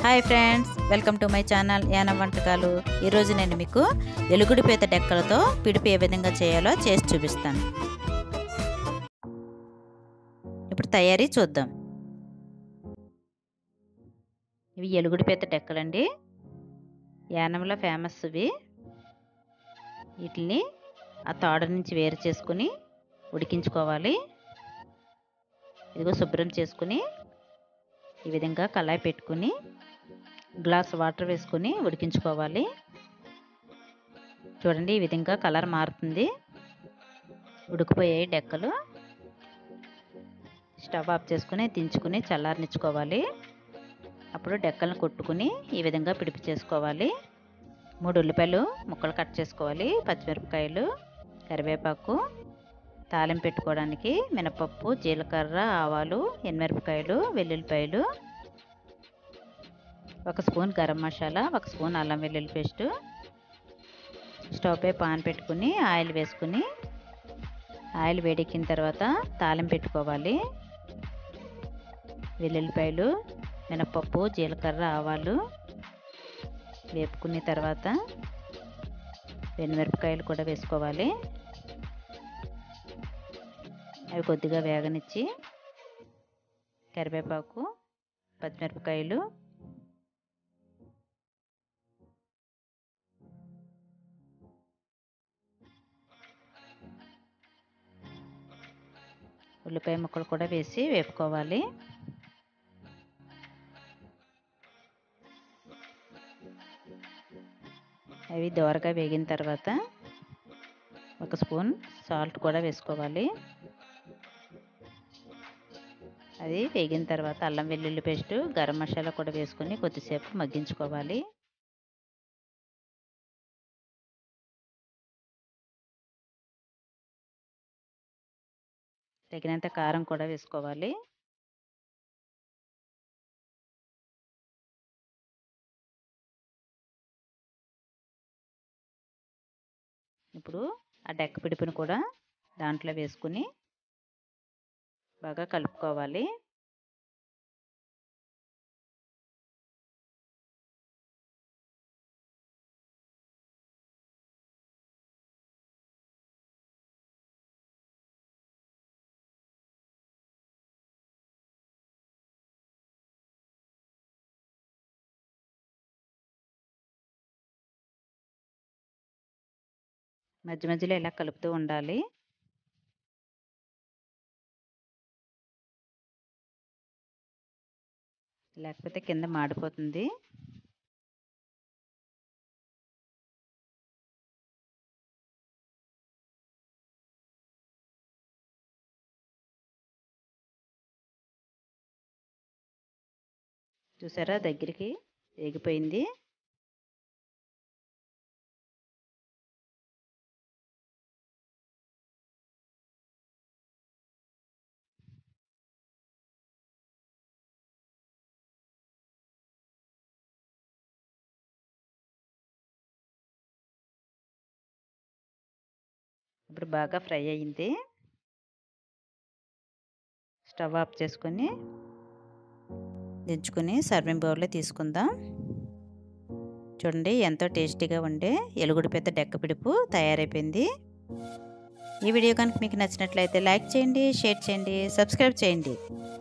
hi friends welcome to my channel Yanam వంటకాలు ఈరోజు నేను మీకు ఎలుగుడి పీత డెక్కలతో పిడిపి ఏ విధంగా చేయాలో చేసి చూపిస్తాను ఇప్పుడు తయారీ చూద్దాం ఇవి ఎలుగుడి పీత డెక్కలండి యానంలో ఫేమస్ ఇవి వీటిని ఆ తాడు నుంచి వేరు చేసుకుని ఉడికించుకోవాలి ఇదిగో శుభ్రం చేసుకుని ఈ విధంగా కళాయి పెట్టుకుని గ్లాస్ వాటర్ వేసుకొని ఉడికించుకోవాలి చూడండి ఈ విధంగా కలర్ మారుతుంది ఉడికిపోయాయి డెక్కలు స్టవ్ ఆఫ్ చేసుకుని దించుకుని చల్లారనిచ్చుకోవాలి అప్పుడు డెక్కలను కొట్టుకుని ఈ విధంగా పిడిపి చేసుకోవాలి మూడు ఉల్లిపాయలు ముక్కలు కట్ చేసుకోవాలి పచ్చిమిరపకాయలు కరివేపాకు తాలింపు పెట్టుకోవడానికి మినపప్పు జీలకర్ర ఆవాలు ఎనిమిరపకాయలు వెల్లుల్లిపాయలు ఒక స్పూన్ గరం మసాలా ఒక స్పూన్ అల్లం వెల్లుల్లి పేస్టు స్టవ్ పై పాన్ పెట్టుకుని ఆయిల్ వేసుకుని ఆయిల్ వేడెక్కిన తర్వాత తాలింపు పెట్టుకోవాలి వెల్లుల్లిపాయలు మినపప్పు జీలకర్ర ఆవాలు వేపుకున్న తర్వాత వెన్నుమిరపకాయలు కూడా వేసుకోవాలి అవి కొద్దిగా వేగనిచ్చి కరివేపాకు పచ్చిమిరపకాయలు ఉల్లిపాయ ముక్కలు కూడా వేసి వేపుకోవాలి అవి దోరగా వేగిన తర్వాత ఒక స్పూన్ సాల్ట్ కూడా వేసుకోవాలి అది వేగిన తర్వాత అల్లం వెల్లుల్లి పేస్ట్ గరం మసాలా కూడా వేసుకొని కొద్దిసేపు మగ్గించుకోవాలి తగినంత కారం కూడా వేసుకోవాలి ఇప్పుడు ఆ డెక్క పిడిపిని కూడా దాంట్లో వేసుకుని బాగా కలుపుకోవాలి మధ్య మధ్యలో ఇలా కలుపుతూ ఉండాలి లేకపోతే కింద మాడిపోతుంది చూసారా దగ్గరికి వేగిపోయింది ఇప్పుడు బాగా ఫ్రై అయ్యింది స్టవ్ ఆఫ్ చేసుకొని దించుకొని సర్వింగ్ బౌల్లో తీసుకుందాం చూడండి ఎంతో టేస్టీగా ఉండే ఎలుగుడి పెద్ద డెక్క పిడుపు తయారైపోయింది ఈ వీడియో కనుక మీకు నచ్చినట్లయితే లైక్ చేయండి షేర్ చేయండి సబ్స్క్రైబ్ చేయండి